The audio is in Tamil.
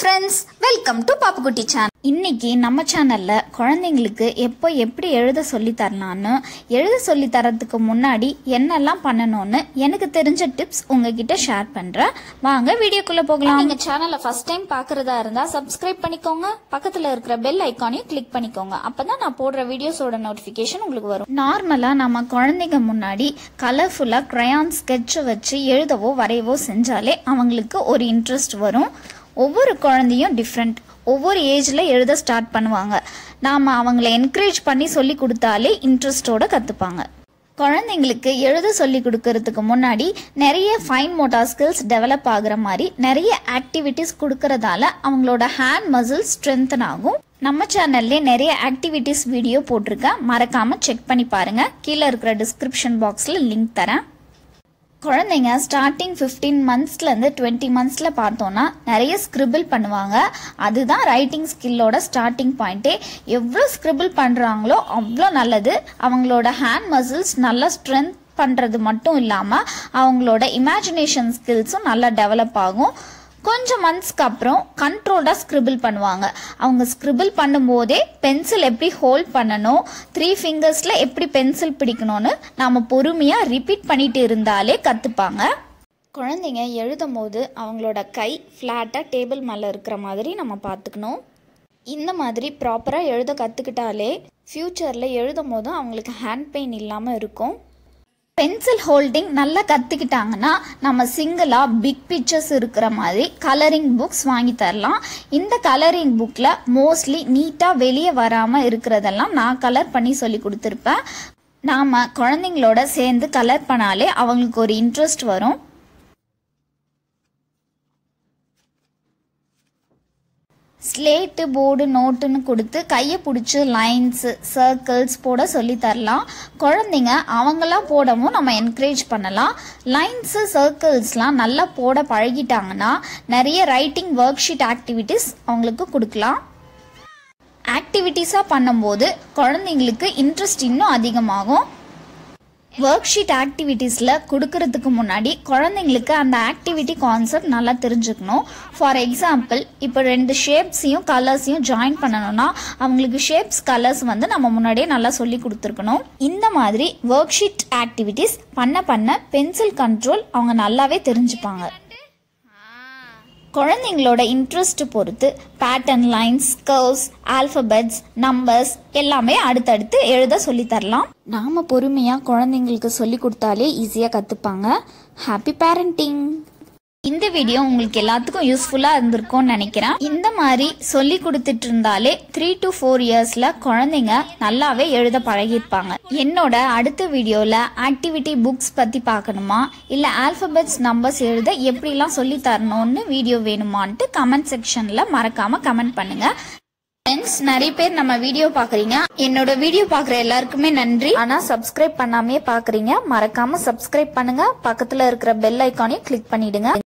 friends welcome to Pappukutty channel இன்னைக்கு நம்ம சேனல்ல குழந்தைங்களுக்கு எப்போ எப்படி எழுத சொல்லி தரலான்னு எழுத சொல்லி தரதுக்கு முன்னாடி என்னெல்லாம் பண்ணணும்னு எனக்கு தெரிஞ்ச டிப்ஸ் உங்ககிட்ட ஷேர் பண்றேன் வாங்க வீடியோக்குள்ள போகலாம் நீங்க சேனலை ஃபர்ஸ்ட் டைம் பார்க்கறதா இருந்தா சப்ஸ்கிரைப் பண்ணிக்கோங்க பக்கத்துல இருக்கிற பெல் ஐக்கானையும் கிளிக் பண்ணிக்கோங்க அப்பதான் நான் போடுற வீடியோஸோட நோட்டிபிகேஷன் உங்களுக்கு வரும் நார்மலா நம்ம குழந்தைங்க முன்னாடி கலர்ஃபுல்லா கிரையான் ஸ்கெட்சை வச்சு எழுதவோ வரையவோ செஞ்சாலே அவங்களுக்கு ஒரு இன்ட்ரெஸ்ட் வரும் ஒவ்வொரு குழந்தையும் டிஃப்ரெண்ட் ஒவ்வொரு ஏஜில் எழுத ஸ்டார்ட் பண்ணுவாங்க நாம் அவங்கள என்கரேஜ் பண்ணி சொல்லி கொடுத்தாலே இன்ட்ரெஸ்டோட கற்றுப்பாங்க குழந்தைங்களுக்கு எழுத சொல்லி கொடுக்கறதுக்கு முன்னாடி நிறைய ஃபைன் மோட்டார் ஸ்கில்ஸ் டெவலப் ஆகுற மாதிரி நிறைய ஆக்டிவிட்டிஸ் கொடுக்கறதால அவங்களோட ஹேண்ட் மசில் ஸ்ட்ரென்தன் ஆகும் நம்ம சேனல்லே நிறைய ஆக்டிவிட்டிஸ் வீடியோ போட்டிருக்கேன் மறக்காம செக் பண்ணி பாருங்க கீழே இருக்கிற டிஸ்கிரிப்ஷன் பாக்ஸில் லிங்க் தரேன் குழந்தைங்க ஸ்டார்டிங் ஃபிஃப்டீன் மந்த்ஸ்லேருந்து டுவெண்ட்டி மந்த்ஸில் பார்த்தோன்னா நிறைய ஸ்கிரிபிள் பண்ணுவாங்க அதுதான் ரைட்டிங் ஸ்கில்லோட ஸ்டார்டிங் பாயிண்ட்டே எவ்வளோ ஸ்கிரிபிள் பண்ணுறாங்களோ அவ்வளோ நல்லது அவங்களோட ஹேண்ட் மசில்ஸ் நல்லா ஸ்ட்ரென்த் பண்ணுறது மட்டும் இல்லாமல் அவங்களோட இமேஜினேஷன் ஸ்கில்ஸும் நல்லா டெவலப் ஆகும் கொஞ்சம் மந்த்ஸ்க்கு அப்புறம் கண்ட்ரோல்டாக ஸ்கிரிபிள் பண்ணுவாங்க அவங்க ஸ்கிரிபிள் பண்ணும்போதே பென்சில் எப்படி ஹோல்ட் பண்ணணும் த்ரீ ஃபிங்கர்ஸில் எப்படி பென்சில் பிடிக்கணும்னு நாம் பொறுமையாக ரிப்பீட் பண்ணிட்டு இருந்தாலே கற்றுப்பாங்க குழந்தைங்க எழுதும் போது அவங்களோட கை ஃப்ளாட்டாக டேபிள் மேலே இருக்கிற மாதிரி நம்ம பார்த்துக்கணும் இந்த மாதிரி ப்ராப்பராக எழுத கற்றுக்கிட்டாலே ஃப்யூச்சரில் எழுதும் போதும் அவங்களுக்கு ஹேண்ட் பெயின் இல்லாமல் இருக்கும் பென்சில் ஹோல்டிங் நல்லா கற்றுக்கிட்டாங்கன்னா நம்ம சிங்கிளாக பிக் பிக்சர்ஸ் இருக்கிற மாதிரி கலரிங் புக்ஸ் வாங்கி தரலாம் இந்த கலரிங் புக்கில் மோஸ்ட்லி நீட்டாக வெளியே வராமல் இருக்கிறதெல்லாம் நான் கலர் பண்ணி சொல்லி கொடுத்துருப்பேன் நாம் குழந்தைங்களோட சேர்ந்து கலர் பண்ணாலே அவங்களுக்கு ஒரு இன்ட்ரெஸ்ட் வரும் ஸ்லேட்டு போர்டு நோட்டுன்னு கொடுத்து கையை பிடிச்சி லைன்ஸு சர்க்கிள்ஸ் போட சொல்லி தரலாம் குழந்தைங்க அவங்களா போடவும் நம்ம என்கரேஜ் பண்ணலாம் லைன்ஸு சர்க்கிள்ஸ்லாம் நல்லா போட பழகிட்டாங்கன்னா நிறைய ரைட்டிங் ஒர்க் ஷீட் ஆக்டிவிட்டீஸ் அவங்களுக்கு கொடுக்கலாம் ஆக்டிவிட்டீஸாக பண்ணும்போது குழந்தைங்களுக்கு இன்ட்ரெஸ்ட் இன்னும் அதிகமாகும் ஒர்க் ஷீட் ஆக்டிவிட்டீஸில் கொடுக்கறதுக்கு முன்னாடி குழந்தைங்களுக்கு அந்த ஆக்டிவிட்டி கான்செப்ட் நல்லா தெரிஞ்சுக்கணும் ஃபார் எக்ஸாம்பிள் இப்போ ரெண்டு ஷேப்ஸையும் கலர்ஸையும் ஜாயின் பண்ணணும்னா அவங்களுக்கு ஷேப்ஸ் கலர்ஸ் வந்து நம்ம முன்னாடியே நல்லா சொல்லி கொடுத்துருக்கணும் இந்த மாதிரி ஒர்க் ஷீட் ஆக்டிவிட்டீஸ் பண்ண பண்ண பென்சில் கண்ட்ரோல் அவங்க நல்லாவே தெரிஞ்சுப்பாங்க குழந்தைங்களோட இன்ட்ரெஸ்ட் பொறுத்து pattern lines curves alphabets numbers எல்லாமே அடுத்தடுத்து எழுத சொல்லி தரலாம் நாம பொறுமையா குழந்தைங்களுக்கு சொல்லி கொடுத்தாலே ஈஸியா கத்துப்பாங்க ஹாப்பி பேரண்டிங் இந்த வீடியோ உங்களுக்கு எல்லாத்துக்கும் யூஸ்ஃபுல்லா இருந்திருக்கும்னு நினைக்கிறேன் இந்த மாதிரி சொல்லி கொடுத்துட்டு இருந்தாலே த்ரீ டு ஃபோர் இயர்ஸ்ல குழந்தைங்க நல்லாவே எழுத பழகிருப்பாங்க என்னோட அடுத்த வீடியோல ஆக்டிவிட்டி புக்ஸ் பத்தி பார்க்கணுமா இல்ல ஆல்பபெட்ஸ் நம்பர்ஸ் எழுத எப்படிலாம் சொல்லி தரணும்னு வீடியோ வேணுமான்ட்டு கமெண்ட் செக்ஷன்ல மறக்காம கமெண்ட் பண்ணுங்க ஃப்ரெண்ட்ஸ் நிறைய பேர் நம்ம வீடியோ பாக்குறீங்க என்னோட வீடியோ பாக்குற எல்லாருக்குமே நன்றி ஆனா சப்ஸ்கிரைப் பண்ணாமே பாக்குறீங்க மறக்காம சப்ஸ்கிரைப் பண்ணுங்க பக்கத்துல இருக்கிற பெல் ஐக்கானையும் கிளிக் பண்ணிடுங்க